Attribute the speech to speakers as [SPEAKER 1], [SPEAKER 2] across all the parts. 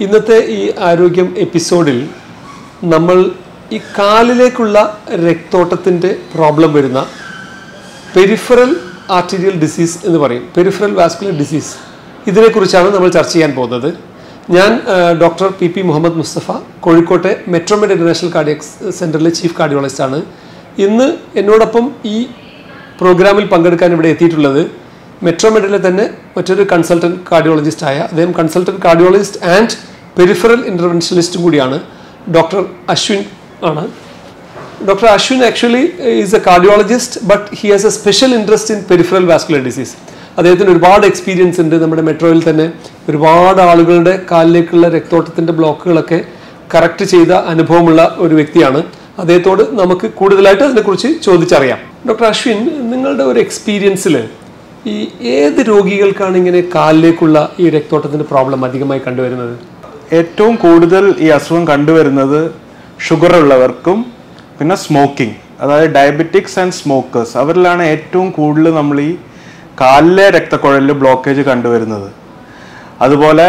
[SPEAKER 1] ഇന്നത്തെ ഈ ആരോഗ്യം എപ്പിസോഡിൽ നമ്മൾ ഈ കാലിലേക്കുള്ള രക്തോട്ടത്തിൻ്റെ പ്രോബ്ലം വരുന്ന പെരിഫറൽ ആർട്ടീരിയൽ ഡിസീസ് എന്ന് പറയും പെരിഫറൽ വാസ്കുലർ ഡിസീസ് ഇതിനെക്കുറിച്ചാണ് നമ്മൾ ചർച്ച ചെയ്യാൻ പോകുന്നത് ഞാൻ doctor P P Muhammad Musthafa കോഴിക്കോട്ടെ മെട്രോമെഡ് ഇൻ്റർനാഷണൽ കാർഡിയക് സെൻറ്ററിലെ ചീഫ് കാർഡിയോളജിസ്റ്റ് ആണ് ഇന്ന് എന്നോടൊപ്പം ഈ പ്രോഗ്രാമിൽ പങ്കെടുക്കാൻ ഇവിടെ എത്തിയിട്ടുള്ളത് മെട്രോമെഡിലെ തന്നെ മറ്റൊരു കൺസൾട്ടൻറ്റ് കാർഡിയോളജിസ്റ്റ് ആയ അദ്ദേഹം കൺസൾട്ടൻറ്റ് കാർഡിയോളജിസ്റ്റ് ആൻഡ് പെരിഫറൽ ഇൻ്റർവെൻഷനിസ്റ്റും കൂടിയാണ് ഡോക്ടർ അശ്വിൻ ആണ് doctor Ashwin actually is a cardiologist but he has a special interest in peripheral vascular disease അദ്ദേഹത്തിന് ഒരുപാട് എക്സ്പീരിയൻസ് ഉണ്ട് നമ്മുടെ മെട്രോയിൽ തന്നെ ഒരുപാട് ആളുകളുടെ കാലിലേക്കുള്ള രക്തോട്ടത്തിൻ്റെ ബ്ലോക്കുകളൊക്കെ കറക്റ്റ് ചെയ്ത അനുഭവമുള്ള ഒരു വ്യക്തിയാണ് അദ്ദേഹത്തോട് നമുക്ക് കൂടുതലായിട്ട് അതിനെക്കുറിച്ച് ചോദിച്ചറിയാം ഡോക്ടർ അശ്വിൻ നിങ്ങളുടെ ഒരു എക്സ്പീരിയൻസിൽ ഈ ഏത് രോഗികൾക്കാണ് ഇങ്ങനെ കാലിലേക്കുള്ള ഈ രക്തോട്ടത്തിൻ്റെ പ്രോബ്ലം അധികമായി കണ്ടുവരുന്നത്
[SPEAKER 2] ഏറ്റവും കൂടുതൽ ഈ അസുഖം കണ്ടുവരുന്നത് ഷുഗർ ഉള്ളവർക്കും പിന്നെ സ്മോക്കിംഗ് അതായത് ഡയബറ്റിക്സ് ആൻഡ് സ്മോക്കേഴ്സ് അവരിലാണ് ഏറ്റവും കൂടുതൽ നമ്മൾ ഈ കാലിലെ രക്തക്കുഴലിൽ ബ്ലോക്കേജ് കണ്ടുവരുന്നത് അതുപോലെ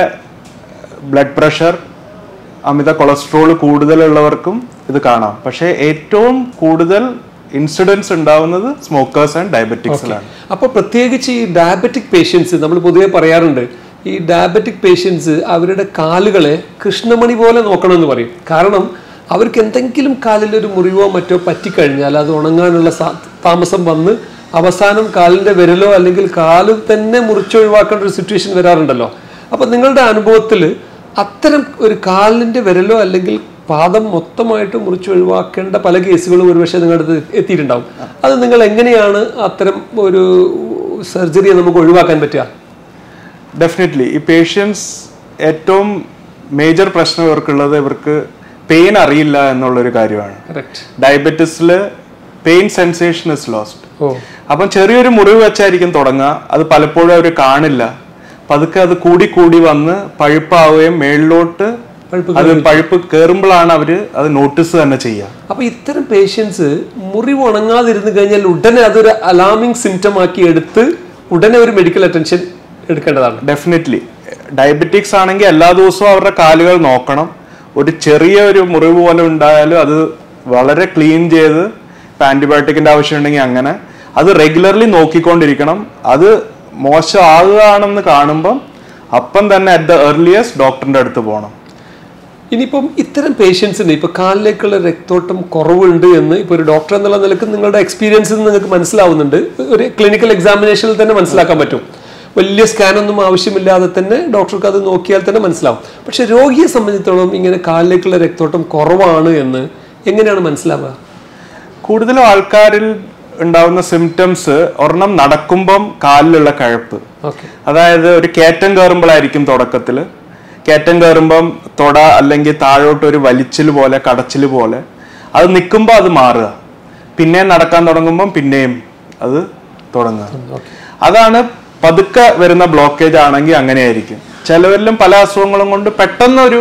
[SPEAKER 2] ബ്ലഡ് പ്രഷർ അമിത കൊളസ്ട്രോൾ കൂടുതലുള്ളവർക്കും ഇത് കാണാം പക്ഷേ ഏറ്റവും കൂടുതൽ ഇൻസിഡൻസ് ഉണ്ടാവുന്നത് സ്മോക്കേഴ്സ് ആൻഡ് ഡയബറ്റിക്സിലാണ്
[SPEAKER 1] അപ്പോൾ പ്രത്യേകിച്ച് ഈ ഡയബറ്റിക് പേഷ്യൻസ് നമ്മൾ പൊതുവെ പറയാറുണ്ട് ഈ ഡയബറ്റിക് പേഷ്യൻസ് അവരുടെ കാലുകളെ കൃഷ്ണമണി പോലെ നോക്കണമെന്ന് പറയും കാരണം അവർക്ക് എന്തെങ്കിലും കാലിൽ ഒരു മുറിവോ മറ്റോ പറ്റിക്കഴിഞ്ഞാൽ അത് ഉണങ്ങാനുള്ള സാ- താമസം വന്ന് അവസാനം കാലിൻ്റെ വിരലോ അല്ലെങ്കിൽ കാല് തന്നെ മുറിച്ചൊഴിവാക്കേണ്ട ഒരു സിറ്റുവേഷൻ വരാറുണ്ടല്ലോ അപ്പോൾ നിങ്ങളുടെ അനുഭവത്തിൽ അത്തരം ഒരു കാലിൻ്റെ വിരലോ അല്ലെങ്കിൽ പാദം മൊത്തമായിട്ട് മുറിച്ചൊഴിവാക്കേണ്ട പല കേസുകളും ഒരുപക്ഷെ നിങ്ങളുടെ അടുത്ത് എത്തിയിട്ടുണ്ടാവും അത് നിങ്ങൾ എങ്ങനെയാണ് അത്തരം ഒരു സർജറിയെ നമുക്ക് ഒഴിവാക്കാൻ പറ്റുക
[SPEAKER 2] ഡെഫിനറ്റ്ലി ഈ പേഷ്യൻസ് ഏറ്റവും മേജർ പ്രശ്നം ഇവർക്കുള്ളത് ഇവർക്ക് പെയിൻ അറിയില്ല എന്നുള്ളൊരു കാര്യമാണ്
[SPEAKER 1] കറക്റ്റ്
[SPEAKER 2] ഡയബറ്റിസിൽ പെയിൻ സെൻസേഷൻ ഇസ് ലോസ്റ്റ്
[SPEAKER 1] ഓ
[SPEAKER 2] അപ്പം ചെറിയൊരു മുറിവ് വെച്ചായിരിക്കും തുടങ്ങുക അത് പലപ്പോഴും അവർ കാണില്ല പതുക്കെ അത് കൂടി കൂടി വന്ന് പഴുപ്പാവുകയും മേളിലോട്ട്
[SPEAKER 1] പഴുപ്പ്
[SPEAKER 2] അത് പഴുപ്പ് കയറുമ്പോഴാണ് അവര് അത് നോട്ടീസ് തന്നെ ചെയ്യുക
[SPEAKER 1] അപ്പൊ ഇത്തരം പേഷ്യൻസ് മുറിവ് ഉണങ്ങാതിരുന്ന് കഴിഞ്ഞാൽ ഉടനെ അതൊരു അലാമിങ് സിംറ്റം ആക്കി എടുത്ത് ഉടനെ ഒരു മെഡിക്കൽ അറ്റൻഷൻ എടുക്കേണ്ടതാണ്
[SPEAKER 2] ഡെഫിനറ്റ്ലി ഡയബറ്റിക്സ് ആണെങ്കിൽ എല്ലാ ദിവസവും അവരുടെ കാലുകൾ നോക്കണം ഒരു ചെറിയ ഒരു മുറിവ് പോലെ ഉണ്ടായാലും അത് വളരെ ക്ലീൻ ചെയ്ത് ആന്റിബയോട്ടിക്കിന്റെ ആവശ്യം ഉണ്ടെങ്കിൽ അങ്ങനെ അത് റെഗുലർലി നോക്കിക്കൊണ്ടിരിക്കണം അത് മോശമാകുകയാണെന്ന് കാണുമ്പം അപ്പം തന്നെ അറ്റ് ദ ഏർലിയസ്റ്റ് ഡോക്ടറിന്റെ അടുത്ത് പോകണം
[SPEAKER 1] ഇനിയിപ്പം ഇത്തരം പേഷ്യൻസിന് ഇപ്പൊ കാലിലേക്കുള്ള രക്തോട്ടം കുറവുണ്ട് എന്ന് ഇപ്പൊ ഒരു ഡോക്ടർ എന്നുള്ള നിലക്ക് നിങ്ങളുടെ എക്സ്പീരിയൻസിൽ നിന്ന് നിങ്ങൾക്ക് മനസ്സിലാവുന്നുണ്ട് ഒരു ക്ലിനിക്കൽ എക്സാമിനേഷനിൽ തന്നെ മനസ്സിലാക്കാൻ പറ്റും വലിയ സ്കാനൊന്നും ആവശ്യമില്ലാതെ തന്നെ ഡോക്ടർക്ക് അത് നോക്കിയാൽ തന്നെ മനസ്സിലാവും പക്ഷെ രോഗിയെ സംബന്ധിച്ചിടത്തോളം ഇങ്ങനെ കാലിലേക്കുള്ള രക്തോട്ടം കുറവാണ് എന്ന് എങ്ങനെയാണ് മനസ്സിലാവുക
[SPEAKER 2] കൂടുതലും ആൾക്കാരിൽ ഉണ്ടാവുന്ന സിംറ്റംസ് ഒരെണ്ണം നടക്കുമ്പം കാലിലുള്ള കഴപ്പ്
[SPEAKER 1] ഓക്കെ
[SPEAKER 2] അതായത് ഒരു കയറ്റം കയറുമ്പോഴായിരിക്കും തുടക്കത്തിൽ കയറ്റം കയറുമ്പം തൊട അല്ലെങ്കിൽ താഴോട്ട് ഒരു വലിച്ചിൽ പോലെ കടച്ചിൽ പോലെ അത് നിൽക്കുമ്പോൾ അത് മാറുക പിന്നെയും നടക്കാൻ തുടങ്ങുമ്പം പിന്നെയും അത് തുടങ്ങുക അതാണ് പതുക്കെ വരുന്ന ബ്ലോക്കേജ് ആണെങ്കിൽ അങ്ങനെയായിരിക്കും ചിലവരിലും പല അസുഖങ്ങളും കൊണ്ട് പെട്ടെന്നൊരു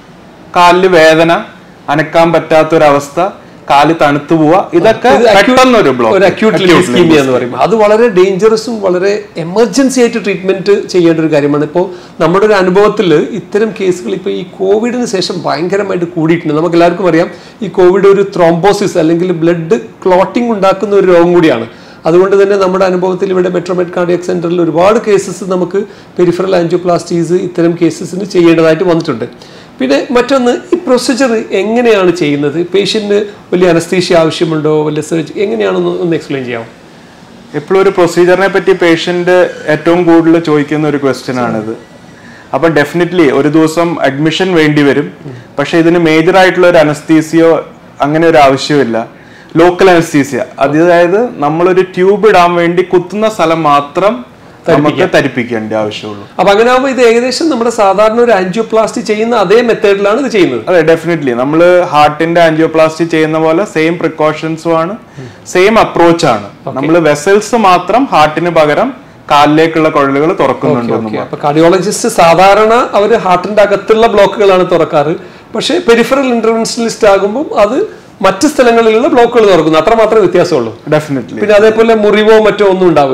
[SPEAKER 2] കാലിൽ വേദന അനക്കാൻ പറ്റാത്തൊരവസ്ഥ കാല് തണുത്തു പോവുക ഇതൊക്കെ
[SPEAKER 1] ഇത് acute-
[SPEAKER 2] പെട്ടെന്നൊരു ബ്ലോക്ക്
[SPEAKER 1] ഒരു അക്യൂട്ട് ലിസ്കീമിയ എന്ന് പറയും അത് വളരെ ഡേഞ്ചറസും വളരെ എമർജൻസി ആയിട്ട് ട്രീറ്റ്മെന്റ് ചെയ്യേണ്ട ഒരു കാര്യമാണ് ഇപ്പോൾ നമ്മുടെ ഒരു അനുഭവത്തിൽ ഇത്തരം കേസുകൾ ഇപ്പോൾ ഈ കോവിഡിന് ശേഷം ഭയങ്കരമായിട്ട് കൂടിയിട്ടുണ്ട് നമുക്ക് എല്ലാവർക്കും അറിയാം ഈ കോവിഡ് ഒരു ത്രോംബോസിസ് അല്ലെങ്കിൽ ബ്ലഡ് ക്ലോട്ടിംഗ് ഉണ്ടാക്കുന്ന ഒരു രോഗം കൂടിയാണ് അതുകൊണ്ട് തന്നെ നമ്മുടെ അനുഭവത്തിൽ ഇവിടെ മെട്രോമെഡ് കാർഡിയക് സെന്ററിൽ ഒരുപാട് കേസസ് നമുക്ക് പെരിഫറൽ ആൻജിയോപ്ലാസ്റ്റീസ് ഇത്തരം കേസസിന് ചെയ്യേണ്ടതായിട്ട് വന്നിട്ടുണ്ട് പിന്നെ മറ്റൊന്ന് ഈ പ്രൊസീജിയർ എങ്ങനെയാണ് ചെയ്യുന്നത് പേഷ്യന്റിന് വലിയ അനസ്തീഷ്യ ആവശ്യമുണ്ടോ വലിയ സർജറി എങ്ങനെയാണെന്ന് ഒന്ന് എക്സ്പ്ലെയിൻ ചെയ്യാമോ
[SPEAKER 2] എപ്പോഴും ഒരു പ്രൊസീജിയറിനെ പറ്റി പേഷ്യന്റ് ഏറ്റവും കൂടുതൽ ചോദിക്കുന്ന ഒരു ക്വസ്റ്റ്യൻ ആണിത് അപ്പൊ ഡെഫിനറ്റ്ലി ഒരു ദിവസം അഡ്മിഷൻ വേണ്ടി വരും പക്ഷെ ഇതിന് മേജർ ആയിട്ടുള്ള ഒരു അനസ്തീസിയോ അങ്ങനെ ഒരു ആവശ്യമില്ല ലോക്കൽ അനസ്തീസിയ അതായത് നമ്മളൊരു ട്യൂബ് ഇടാൻ വേണ്ടി കുത്തുന്ന സ്ഥലം മാത്രം നമുക്ക് തരിപ്പിക്കേണ്ട ആവശ്യമുള്ളൂ
[SPEAKER 1] അപ്പൊ അങ്ങനെ ആകുമ്പോൾ ഇത് ഏകദേശം നമ്മുടെ സാധാരണ ഒരു ആൻജിയോപ്ലാസ്റ്റി ചെയ്യുന്ന അതേ മെത്തേഡിലാണ് ഇത് ചെയ്യുന്നത്
[SPEAKER 2] അതെ ഡെഫിനറ്റ്ലി നമ്മൾ ഹാർട്ടിന്റെ ആൻജിയോപ്ലാസ്റ്റി ചെയ്യുന്ന പോലെ സെയിം പ്രിക്കോഷൻസും ആണ് സെയിം അപ്രോച്ച് ആണ് നമ്മൾ വെസൽസ് മാത്രം ഹാർട്ടിന് പകരം കാലിലേക്കുള്ള കുഴലുകൾ തുറക്കുന്നുണ്ട് എന്ന്
[SPEAKER 1] ഓക്കെ അപ്പൊ കാർഡിയോളജിസ്റ്റ് സാധാരണ അവർ ഹാർട്ടിന്റെ അകത്തുള്ള ബ്ലോക്കുകളാണ് തുറക്കാറ് പക്ഷേ പെരിഫറൽ ഇന്റർവെൻഷനിലിസ്റ്റ് ആകുമ്പോൾ അത് മറ്റ് സ്ഥലങ്ങളിലുള്ള ബ്ലോക്കുകൾ തുറക്കുന്നു അത്ര മാത്രമേ വ്യത്യാസമുള്ളൂ
[SPEAKER 2] ഡെഫിനറ്റ്ലി
[SPEAKER 1] പിന്നെ അതേപോലെ മുറിവോ മറ്റോ ഒന്നും ഉണ്ടാവുകയില്ല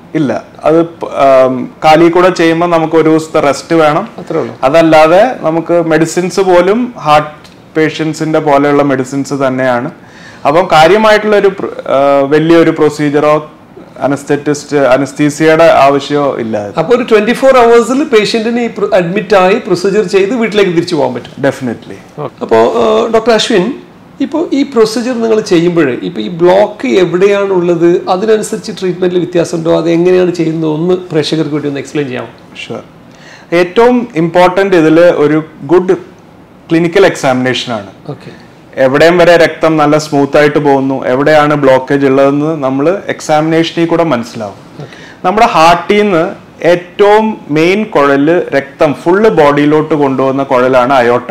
[SPEAKER 2] ഇല്ല അത് പ- ആം, കാലിൽ കൂടെ ചെയ്യുമ്പോൾ നമുക്ക് ഒരു ദിവസത്തെ റെസ്റ്റ് വേണം
[SPEAKER 1] അത്രേ ഉള്ളൂ
[SPEAKER 2] അതല്ലാതെ നമുക്ക് മെഡിസിൻസ് പോലും ഹാർട്ട് പേഷ്യൻസിന്റെ പോലെയുള്ള മെഡിസിൻസ് തന്നെയാണ് അപ്പം കാര്യമായിട്ടുള്ള ഒരു പ്ര- ആ, വലിയൊരു പ്രൊസീജിയറോ അനസ്തെറ്റിസ്റ്റ് അനസ്തീസിയയുടെ ആവശ്യമോ ഇല്ല
[SPEAKER 1] അപ്പോൾ ഒരു ട്വന്റി ഫോർ അവേഴ്സിൽ പേഷ്യന്റിന് ഈ അഡ്മിറ്റ് ആയി പ്രൊസീജിയർ ചെയ്ത് വീട്ടിലേക്ക് തിരിച്ചു പോകാൻ പറ്റും
[SPEAKER 2] ഡെഫിനറ്റ്ലി
[SPEAKER 1] അപ്പോൾ ഡോക്ടർ അശ്വിൻ ഇപ്പോൾ ഈ പ്രൊസീജിയർ നിങ്ങൾ ചെയ്യുമ്പോൾ ഇപ്പോൾ ഈ ബ്ലോക്ക് എവിടെയാണുള്ളത് അതിനനുസരിച്ച് ട്രീറ്റ്മെന്റിൽ വ്യത്യാസമുണ്ടോ അത് എങ്ങനെയാണ് ചെയ്യുന്നത് ഒന്ന് പ്രേക്ഷകർക്ക് വേണ്ടി ഒന്ന് എക്സ്പ്ലെയിൻ ചെയ്യാമോ
[SPEAKER 2] ഷുവർ ഏറ്റവും ഇമ്പോർട്ടൻ്റ് ഇതിൽ ഒരു ഗുഡ് ക്ലിനിക്കൽ എക്സാമിനേഷൻ ആണ്
[SPEAKER 1] ഓക്കെ
[SPEAKER 2] എവിടെയും വരെ രക്തം നല്ല സ്മൂത്ത് ആയിട്ട് പോകുന്നു എവിടെയാണ് ബ്ലോക്കേജ് ഉള്ളതെന്ന് നമ്മൾ എക്സാമിനേഷനിൽ കൂടെ മനസ്സിലാവും നമ്മുടെ ഹാർട്ടിൽ നിന്ന് ഏറ്റവും മെയിൻ കുഴല് രക്തം ഫുള്ള് ബോഡിയിലോട്ട് കൊണ്ടുപോകുന്ന കുഴലാണ് അയോട്ട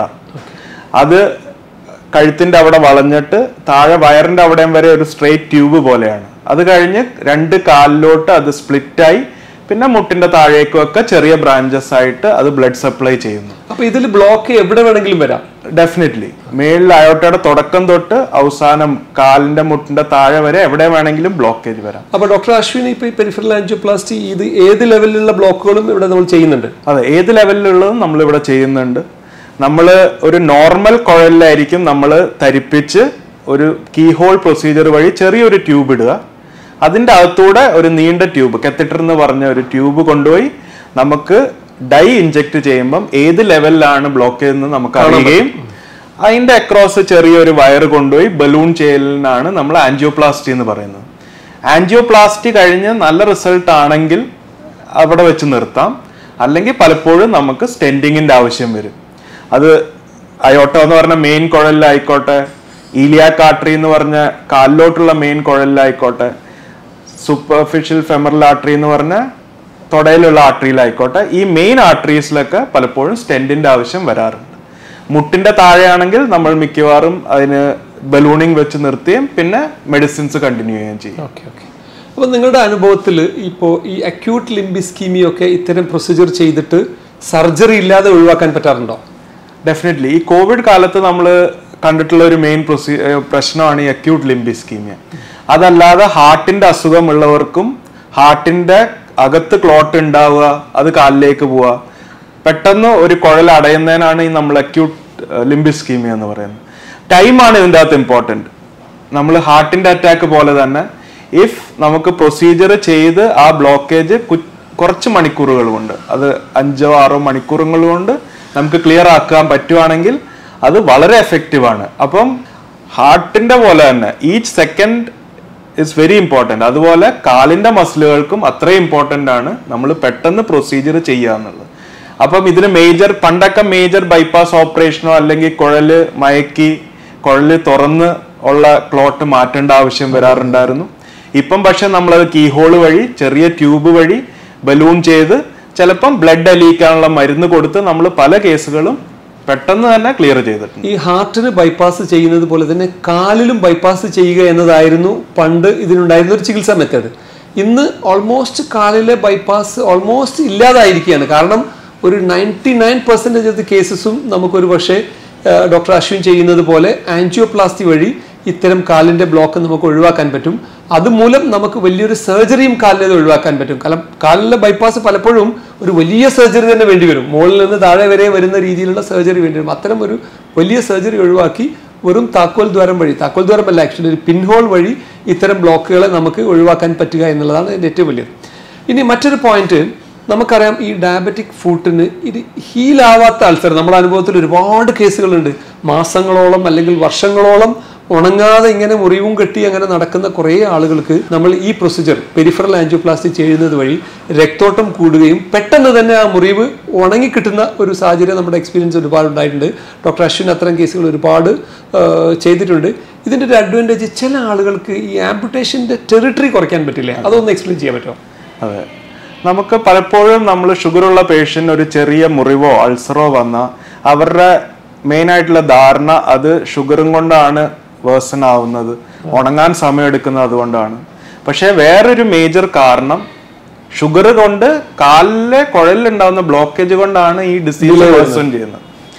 [SPEAKER 2] അത് കഴുത്തിന്റെ അവിടെ വളഞ്ഞിട്ട് താഴെ വയറിന്റെ അവിടെയും വരെ ഒരു സ്ട്രെയിറ്റ് ട്യൂബ് പോലെയാണ് അത് കഴിഞ്ഞ് രണ്ട് കാലിലോട്ട് അത് സ്പ്ലിറ്റായി പിന്നെ മുട്ടിന്റെ താഴേക്കും ഒക്കെ ചെറിയ ബ്രാഞ്ചസ് ആയിട്ട് അത് ബ്ലഡ് സപ്ലൈ ചെയ്യുന്നു
[SPEAKER 1] അപ്പോൾ ഇതിൽ ബ്ലോക്ക് എവിടെ വേണമെങ്കിലും വരാം
[SPEAKER 2] ഡെഫിനറ്റ്ലി മേളിൽ അയോട്ടയുടെ തുടക്കം തൊട്ട് അവസാനം കാലിന്റെ മുട്ടിന്റെ താഴെ വരെ എവിടെ വേണമെങ്കിലും ബ്ലോക്കേജ് വരാം
[SPEAKER 1] അപ്പോൾ ഡോക്ടർ അശ്വിൻ ഇപ്പോൾ ഈ പെരിഫറൽ ആൻജിയോപ്ലാസ്റ്റി ഇത് ഏത് ലെവലിലുള്ള ബ്ലോക്കുകളും ഇവിടെ നമ്മൾ ചെയ്യുന്നുണ്ട്
[SPEAKER 2] അതെ ഏത് ലെവലിലുള്ളതും നമ്മൾ ഇവിടെ ചെയ്യുന്നുണ്ട് നമ്മൾ ഒരു നോർമൽ കുഴലിലായിരിക്കും നമ്മൾ തരിപ്പിച്ച് ഒരു കീ ഹോൾ പ്രൊസീജിയർ വഴി ചെറിയൊരു ട്യൂബ് ഇടുക അതിൻ്റെ അകത്തൂടെ ഒരു നീണ്ട ട്യൂബ് കെത്തിട്ടർ എന്ന് പറഞ്ഞ ഒരു ട്യൂബ് കൊണ്ടുപോയി നമുക്ക് ഡൈ ഇഞ്ചെക്ട് ചെയ്യുമ്പം ഏത് ലെവലിലാണ് ബ്ലോക്ക് ചെയ്യുന്നത് നമുക്ക് അറിയുകയും അതിന്റെ അക്രോസ് ചെറിയൊരു വയർ കൊണ്ടുപോയി ബലൂൺ ചെയ്യലിനാണ് നമ്മൾ ആൻജിയോപ്ലാസ്റ്റി എന്ന് പറയുന്നത് ആൻജിയോപ്ലാസ്റ്റി കഴിഞ്ഞ് നല്ല റിസൾട്ട് ആണെങ്കിൽ അവിടെ വെച്ച് നിർത്താം അല്ലെങ്കിൽ പലപ്പോഴും നമുക്ക് സ്റ്റെൻഡിങ്ങിന്റെ ആവശ്യം വരും അത് അയോട്ടോ എന്ന് പറഞ്ഞ മെയിൻ കുഴലിലായിക്കോട്ടെ ഈലിയാക് ആർട്ടറി എന്ന് പറഞ്ഞ കാലിലോട്ടുള്ള മെയിൻ കുഴലിലായിക്കോട്ടെ സൂപ്പർഫിഷ്യൽ ഫെമറൽ ആർട്ടറി എന്ന് പറഞ്ഞ തൊടയിലുള്ള ആർട്ടറിയിലായിക്കോട്ടെ ഈ മെയിൻ ആർട്ടറീസിലൊക്കെ പലപ്പോഴും സ്റ്റെൻഡിന്റെ ആവശ്യം വരാറുണ്ട് മുട്ടിന്റെ താഴെയാണെങ്കിൽ നമ്മൾ മിക്കവാറും അതിന് ബലൂണിങ് വെച്ച് നിർത്തുകയും പിന്നെ മെഡിസിൻസ് കണ്ടിന്യൂ ചെയ്യുകയും ചെയ്യും
[SPEAKER 1] ഓക്കെ ഓക്കെ അപ്പോൾ നിങ്ങളുടെ അനുഭവത്തിൽ ഇപ്പോൾ ഈ അക്യൂട്ട് ലിംബിസ്കീമി ഒക്കെ ഇത്തരം പ്രൊസീജിയർ ചെയ്തിട്ട് സർജറി ഇല്ലാതെ ഒഴിവാക്കാൻ പറ്റാറുണ്ടോ
[SPEAKER 2] ഡെഫിനറ്റ്ലി ഈ കോവിഡ് കാലത്ത് നമ്മൾ കണ്ടിട്ടുള്ള ഒരു മെയിൻ പ്രൊസീ ഏർ പ്രശ്നമാണ് ഈ അക്യൂട്ട് ലിംബിസ്കീമിയ അതല്ലാതെ ഹാർട്ടിന്റെ അസുഖമുള്ളവർക്കും ഹാർട്ടിന്റെ അകത്ത് ക്ലോട്ട് ഉണ്ടാവുക അത് കാലിലേക്ക് പോവുക പെട്ടെന്ന് ഒരു കുഴൽ അടയുന്നതിനാണ് ഈ നമ്മൾ അക്യൂട്ട് ലിംബിസ്കീമിയ എന്ന് പറയുന്നത് ടൈമാണ് ഇതിൻ്റെ അകത്ത് ഇമ്പോർട്ടൻറ്റ് നമ്മൾ ഹാർട്ടിന്റെ അറ്റാക്ക് പോലെ തന്നെ ഇഫ് നമുക്ക് പ്രൊസീജിയർ ചെയ്ത് ആ ബ്ലോക്കേജ് കുറച്ച് മണിക്കൂറുകൾ കൊണ്ട് അത് അഞ്ചോ ആറോ മണിക്കൂറുകൾ കൊണ്ട് നമുക്ക് ക്ലിയർ ആക്കാൻ പറ്റുവാണെങ്കിൽ അത് വളരെ എഫക്റ്റീവ് ആണ് അപ്പം ഹാർട്ടിന്റെ പോലെ തന്നെ each second is very important അതുപോലെ കാലിന്റെ മസിലുകൾക്കും അത്രയും ഇമ്പോർട്ടൻ്റ് ആണ് നമ്മൾ പെട്ടെന്ന് പ്രൊസീജിയർ ചെയ്യുക എന്നുള്ളത് അപ്പം ഇതിന് മേജർ പണ്ടൊക്കെ മേജർ ബൈപ്പാസ് ഓപ്പറേഷനോ അല്ലെങ്കിൽ കുഴല് മയക്കി കുഴല് തുറന്ന് ഉള്ള ക്ലോട്ട് മാറ്റേണ്ട ആവശ്യം വരാറുണ്ടായിരുന്നു ഇപ്പം പക്ഷെ നമ്മളത് കീഹോള് വഴി ചെറിയ ട്യൂബ് വഴി ബലൂൺ ചെയ്ത് ചിലപ്പം ബ്ലഡ് അലിയിക്കാനുള്ള മരുന്ന് കൊടുത്ത് നമ്മൾ പല കേസുകളും പെട്ടെന്ന് തന്നെ ക്ലിയർ ചെയ്തിട്ടുണ്ട്
[SPEAKER 1] ഈ ഹാർട്ടിന് ബൈപ്പാസ് ചെയ്യുന്നത് പോലെ തന്നെ കാലിലും ബൈപ്പാസ് ചെയ്യുക എന്നതായിരുന്നു പണ്ട് ഇതിനുണ്ടായിരുന്ന ഒരു ചികിത്സാ മെത്തേഡ് ഇന്ന് ഓൾമോസ്റ്റ് കാലിലെ ബൈപ്പാസ് ഓൾമോസ്റ്റ് ഇല്ലാതായിരിക്കുകയാണ് കാരണം ഒരു ninety nine percentage of the കേസസും നമുക്കൊരു പക്ഷേ ഡോക്ടർ അശ്വിൻ ചെയ്യുന്നത് പോലെ ആൻജിയോപ്ലാസ്റ്റി വഴി ഇത്തരം കാലിൻ്റെ ബ്ലോക്ക് നമുക്ക് ഒഴിവാക്കാൻ പറ്റും അതുമൂലം നമുക്ക് വലിയൊരു സർജറിയും കാലിൽ ഒഴിവാക്കാൻ പറ്റും കാരണം കാലിലെ ബൈപ്പാസ് പലപ്പോഴും ഒരു വലിയ സർജറി തന്നെ വേണ്ടി വരും മുകളിൽ നിന്ന് താഴെ വരെ വരുന്ന രീതിയിലുള്ള സർജറി വേണ്ടി വരും അത്തരം ഒരു വലിയ സർജറി ഒഴിവാക്കി വെറും താക്കോൽ ദ്വാരം വഴി താക്കോൽ ദ്വാരമല്ല ആക്ച്വലി ഒരു പിൻഹോൾ വഴി ഇത്തരം ബ്ലോക്കുകളെ നമുക്ക് ഒഴിവാക്കാൻ പറ്റുക എന്നുള്ളതാണ് ഇതിൻ്റെ ഏറ്റവും വലിയത് ഇനി മറ്റൊരു പോയിന്റ് നമുക്കറിയാം ഈ ഡയബറ്റിക് ഫുഡിന് ഇത് ഹീലാവാത്ത അൾസർ നമ്മുടെ അനുഭവത്തിൽ ഒരുപാട് കേസുകളുണ്ട് മാസങ്ങളോളം അല്ലെങ്കിൽ വർഷങ്ങളോളം ഉണങ്ങാതെ ഇങ്ങനെ മുറിവും കെട്ടി അങ്ങനെ നടക്കുന്ന കുറേ ആളുകൾക്ക് നമ്മൾ ഈ പ്രൊസീജിയർ പെരിഫറൽ ആൻജിയോപ്ലാസ്റ്റി ചെയ്യുന്നത് വഴി രക്തോട്ടം കൂടുകയും പെട്ടെന്ന് തന്നെ ആ മുറിവ് ഉണങ്ങിക്കിട്ടുന്ന ഒരു സാഹചര്യം നമ്മുടെ എക്സ്പീരിയൻസ് ഒരുപാട് ഉണ്ടായിട്ടുണ്ട് ഡോക്ടർ അശ്വിൻ അത്തരം കേസുകൾ ഒരുപാട് ആ, ചെയ്തിട്ടുണ്ട് ഇതിൻ്റെ ഒരു അഡ്വാൻറ്റേജ് ചില ആളുകൾക്ക് ഈ ആംപുട്ടേഷൻ്റെ ടെറിട്ടറി കുറയ്ക്കാൻ പറ്റില്ലേ അതൊന്ന് എക്സ്പ്ലെയിൻ ചെയ്യാൻ പറ്റുമോ
[SPEAKER 2] അതെ നമുക്ക് പലപ്പോഴും നമ്മൾ ഷുഗറുള്ള പേഷ്യൻ്റ് ഒരു ചെറിയ മുറിവോ അൾസറോ വന്നാൽ അവരുടെ മെയിൻ ആയിട്ടുള്ള ധാരണ അത് ഷുഗറും കൊണ്ടാണ് വേഴ്സൺ ആവുന്നത് ഉണങ്ങാൻ സമയമെടുക്കുന്നത് അതുകൊണ്ടാണ് പക്ഷേ വേറൊരു മേജർ കാരണം ഷുഗർ കൊണ്ട് കാലിലെ കുഴലിലുണ്ടാവുന്ന ബ്ലോക്കേജ് കൊണ്ടാണ് ഈ ഡിസീസ് വേഴ്സൺ ചെയ്യുന്നത്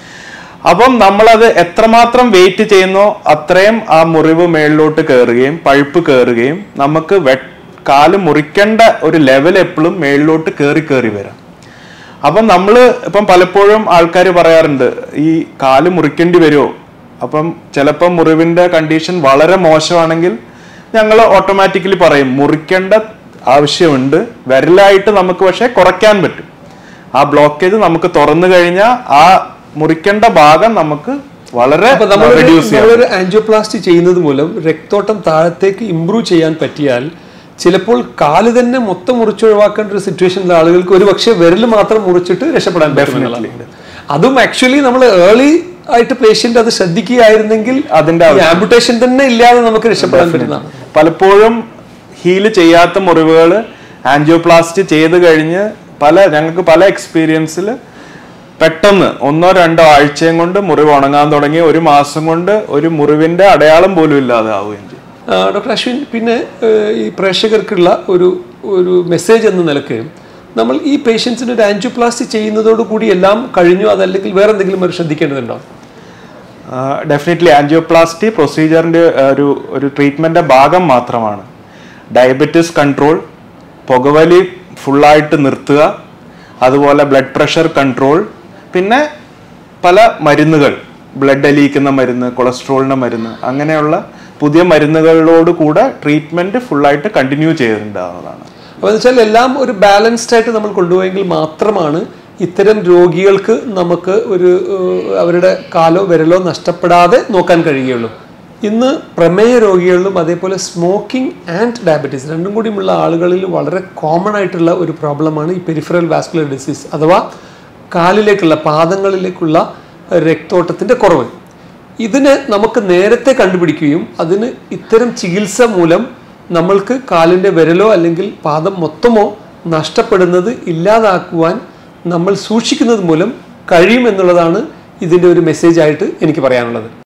[SPEAKER 2] അപ്പം നമ്മളത് എത്രമാത്രം വെയിറ്റ് ചെയ്യുന്നോ അത്രയും ആ മുറിവ് മേളിലോട്ട് കയറുകയും പഴുപ്പ് കയറുകയും നമുക്ക് കാല് മുറിക്കേണ്ട ഒരു ലെവൽ എപ്പോഴും മേളിലോട്ട് കയറി കയറി വരാം അപ്പം നമ്മൾ ഇപ്പം പലപ്പോഴും ആൾക്കാർ പറയാറുണ്ട് ഈ കാല് മുറിക്കേണ്ടി വരുമോ അപ്പം ചിലപ്പം മുറിവിന്റെ കണ്ടീഷൻ വളരെ മോശമാണെങ്കിൽ ഞങ്ങൾ ഓട്ടോമാറ്റിക്കലി പറയും മുറിക്കേണ്ട ആവശ്യമുണ്ട് വിരലായിട്ട് നമുക്ക് പക്ഷേ കുറയ്ക്കാൻ പറ്റും ആ ബ്ലോക്കേജ് നമുക്ക് തുറന്നു കഴിഞ്ഞാൽ ആ മുറിക്കേണ്ട ഭാഗം നമുക്ക് വളരെ
[SPEAKER 1] അപ്പൊ നമ്മളൊരു
[SPEAKER 2] റെഡ്യൂസ് ചെയ്യാം
[SPEAKER 1] നമ്മളൊരു ആൻജിയോപ്ലാസ്റ്റി ചെയ്യുന്നത് മൂലം രക്തോട്ടം താഴത്തേക്ക് ഇമ്പ്രൂവ് ചെയ്യാൻ പറ്റിയാൽ ചിലപ്പോൾ കാല് തന്നെ മൊത്തം മുറിച്ചൊഴിവാക്കേണ്ട ഒരു സിറ്റുവേഷനിലെ ആളുകൾക്ക് ഒരു പക്ഷേ വിരൽ മാത്രം മുറിച്ചിട്ട് രക്ഷപ്പെടാൻ പറ്റും അതും ആക്ച്വലി നമ്മൾ ഏർലി ആയിട്ട് പേഷ്യന്റ് അത് ശ്രദ്ധിക്കുകയായിരുന്നെങ്കിൽ
[SPEAKER 2] അതിന്റെ
[SPEAKER 1] ആംബുട്ടേഷൻ തന്നെ ഇല്ലാതെ നമുക്ക് രക്ഷപ്പെടാൻ പറ്റുന്നതാണ്
[SPEAKER 2] പലപ്പോഴും ഹീല് ചെയ്യാത്ത മുറിവുകൾ ആൻജിയോപ്ലാസ്റ്റ് ചെയ്ത് കഴിഞ്ഞ് പല ഞങ്ങൾക്ക് പല എക്സ്പീരിയൻസിൽ പെട്ടെന്ന് ഒന്നോ രണ്ടോ ആഴ്ചയും കൊണ്ട് മുറിവ് ഉണങ്ങാൻ തുടങ്ങി ഒരു മാസം കൊണ്ട് ഒരു മുറിവിന്റെ അടയാളം പോലും ഇല്ലാതെ ആവുകയും ചെയ്യും
[SPEAKER 1] ആ, ഡോക്ടർ അശ്വിൻ പിന്നെ ഏഹ്, ഈ പ്രേക്ഷകർക്കുള്ള ഒരു ഒരു മെസ്സേജ് എന്ന നിലക്ക് നമ്മൾ ഈ പേഷ്യൻസിന് ഒരു ആൻജിയോപ്ലാസ്റ്റി ചെയ്യുന്നതോടുകൂടി എല്ലാം കഴിഞ്ഞു അതല്ലെങ്കിൽ വേറെ എന്തെങ്കിലും ഒരു ശ്രദ്ധിക്കേണ്ടതുണ്ടോ
[SPEAKER 2] ഡെഫിനറ്റ്ലി ആൻജിയോപ്ലാസ്റ്റി പ്രൊസീജിയറിന്റെ ഒരു ഒരു ട്രീറ്റ്മെന്റിന്റെ ഭാഗം മാത്രമാണ് ഡയബറ്റിസ് കൺട്രോൾ പുകവലി ഫുള്ളായിട്ട് നിർത്തുക അതുപോലെ ബ്ലഡ് പ്രഷർ കൺട്രോൾ പിന്നെ പല മരുന്നുകൾ ബ്ലഡ് അലിയിക്കുന്ന മരുന്ന് കൊളസ്ട്രോളിന്റെ മരുന്ന് അങ്ങനെയുള്ള പുതിയ മരുന്നുകളോട് കൂടെ ട്രീറ്റ്മെന്റ് ഫുള്ളായിട്ട് കണ്ടിന്യൂ ചെയ്തിട്ടുണ്ടാവുന്നതാണ്
[SPEAKER 1] അപ്പോൾ എന്ന് വെച്ചാൽ എല്ലാം ഒരു ബാലൻസ്ഡ് ആയിട്ട് നമ്മൾ കൊണ്ടുപോയെങ്കിൽ മാത്രമാണ് ഇത്തരം രോഗികൾക്ക് നമുക്ക് ഒരു ഏഹ്, അവരുടെ കാലോ വിരലോ നഷ്ടപ്പെടാതെ നോക്കാൻ കഴിയുകയുള്ളൂ ഇന്ന് പ്രമേയ രോഗികളിലും അതേപോലെ സ്മോക്കിംഗ് ആൻഡ് ഡയബറ്റീസ് രണ്ടും കൂടിയുമുള്ള ആളുകളിൽ വളരെ കോമൺ ആയിട്ടുള്ള ഒരു പ്രോബ്ലമാണ് ഈ പെരിഫറൽ വാസ്കുലർ ഡിസീസ് അഥവാ കാലിലേക്കുള്ള പാദങ്ങളിലേക്കുള്ള രക്തോട്ടത്തിൻ്റെ കുറവ് ഇതിന് നമുക്ക് നേരത്തെ കണ്ടുപിടിക്കുകയും അതിന് ഇത്തരം ചികിത്സ മൂലം നമ്മൾക്ക് കാലിൻ്റെ വിരലോ അല്ലെങ്കിൽ പാദം മൊത്തമോ നഷ്ടപ്പെടുന്നത് ഇല്ലാതാക്കുവാൻ നമ്മൾ സൂക്ഷിക്കുന്നത് മൂലം കഴിയുമെന്നുള്ളതാണ് ഇതിൻ്റെ ഒരു മെസ്സേജ് ആയിട്ട് എനിക്ക് പറയാനുള്ളത്